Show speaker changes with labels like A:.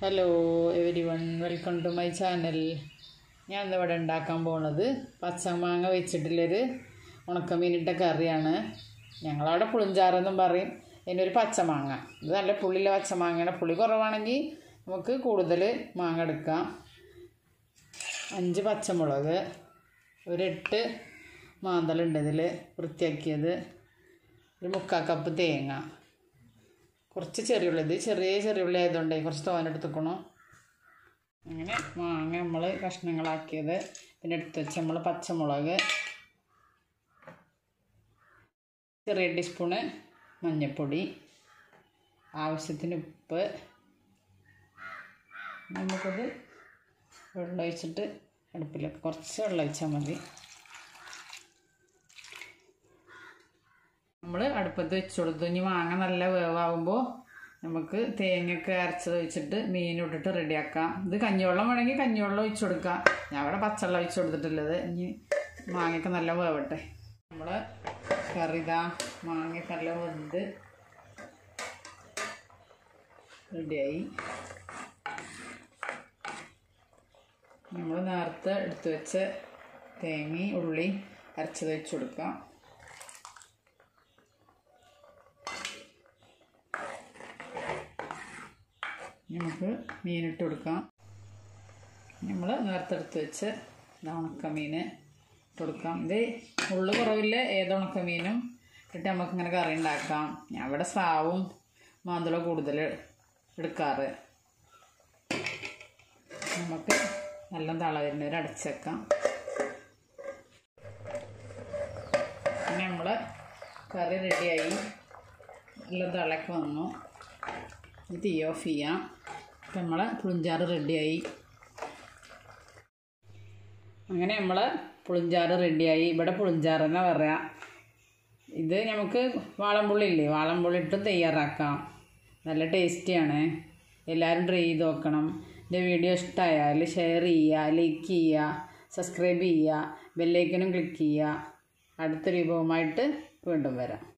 A: hello everyone welcome to my channel ഞാൻ ഇന്ന് ഇവിടെ ഉണ്ടാക്കാൻ പോണത് പച്ചമാങ്ങ വെച്ചിട്ടുള്ളൊരു ഉണക്കമീനിട്ട കറിയാണ് ഞങ്ങളവിടെ പുളിഞ്ചാറെന്നും പറയും ഇതിനൊരു പച്ചമാങ്ങ ഇത് നല്ല പുളിയുള്ള പച്ചമാങ്ങയുടെ പുളി കുറവാണെങ്കിൽ നമുക്ക് കൂടുതൽ മാങ്ങ എടുക്കാം അഞ്ച് പച്ചമുളക് ഒരു എട്ട് മാന്തളുണ്ട് ഇതിൽ വൃത്തിയാക്കിയത് ഒരു മുക്കാൽ കപ്പ് തേങ്ങ കുറച്ച് ചെറിയുള്ളി ഇത് ചെറിയ ചെറിയുള്ളി ആയതുകൊണ്ട് കുറച്ച് തോനെടുത്തുക്കണു അങ്ങനെ മാങ്ങ നമ്മൾ കഷ്ണങ്ങളാക്കിയത് പിന്നെ എടുത്ത് വെച്ച് നമ്മൾ പച്ചമുളക് ചെറിയ ടീസ്പൂണ് മഞ്ഞൾപ്പൊടി ആവശ്യത്തിന് ഉപ്പ് നമുക്കത് വെള്ളം ഒഴിച്ചിട്ട് അടുപ്പിലേക്ക് കുറച്ച് വെള്ളം ഒഴിച്ചാൽ മതി നമ്മൾ അടുപ്പത്ത് വെച്ച് കൊടുത്തു ഇനി മാങ്ങ നല്ല വേവാകുമ്പോൾ നമുക്ക് തേങ്ങയൊക്കെ അരച്ചത് ഒഴിച്ചിട്ട് മീൻ ഇട്ടിട്ട് റെഡിയാക്കാം ഇത് കഞ്ഞിവെള്ളം വേണമെങ്കിൽ കഞ്ഞിവെള്ളം ഒഴിച്ചു കൊടുക്കാം ഞാൻ ഇവിടെ പച്ചവെള്ളം ഒഴിച്ചു കൊടുത്തിട്ടുള്ളത് ഇനി മാങ്ങയൊക്കെ നല്ല വേവട്ടെ നമ്മൾ കറിതാ മാങ്ങയൊക്കെ നല്ല വെന്ത് റെഡിയായി നമ്മൾ നേരത്തെ എടുത്തു വെച്ച തേങ്ങയും ഉള്ളി അരച്ചത് വെച്ച് കൊടുക്കാം നമുക്ക് മീനിട്ട് കൊടുക്കാം നമ്മൾ നേരത്തെ എടുത്ത് വെച്ച് ഉണക്കമീൻ ഇട്ട് കൊടുക്കാം ഇത് ഉള്ളു കുറവില്ല ഏത് ഉണക്കമീനും ഇട്ട് നമുക്ക് ഇങ്ങനെ കറി ഉണ്ടാക്കാം ഞാൻ ഇവിടെ സ്രാവും മാന്തളോ കൂടുതൽ എടുക്കാറ് നമുക്ക് നല്ല തള വരുന്നവരെ അടച്ചേക്കാം പിന്നെ നമ്മൾ കറി റെഡിയായി നല്ല തിളക്ക് വന്നു തീ ഓഫ് ചെയ്യാം അപ്പം നമ്മളെ പുളിഞ്ചാറ് റെഡിയായി അങ്ങനെ നമ്മൾ പുളിഞ്ചാറ് റെഡിയായി ഇവിടെ പുളിഞ്ചാറ് തന്നെ പറയാം ഇത് നമുക്ക് വാളംപുള്ളി ഇല്ലേ വാളംപുള്ളി ഇട്ടും തയ്യാറാക്കാം നല്ല ടേസ്റ്റിയാണ് എല്ലാവരും ട്രൈ ചെയ്ത് നോക്കണം എൻ്റെ വീഡിയോ ഇഷ്ടമായാൽ ഷെയർ ചെയ്യുക ലൈക്ക് ചെയ്യുക സബ്സ്ക്രൈബ് ചെയ്യുക ബെല്ലൈക്കനും ക്ലിക്ക് ചെയ്യുക അടുത്ത രൂപവുമായിട്ട് വീണ്ടും വരാം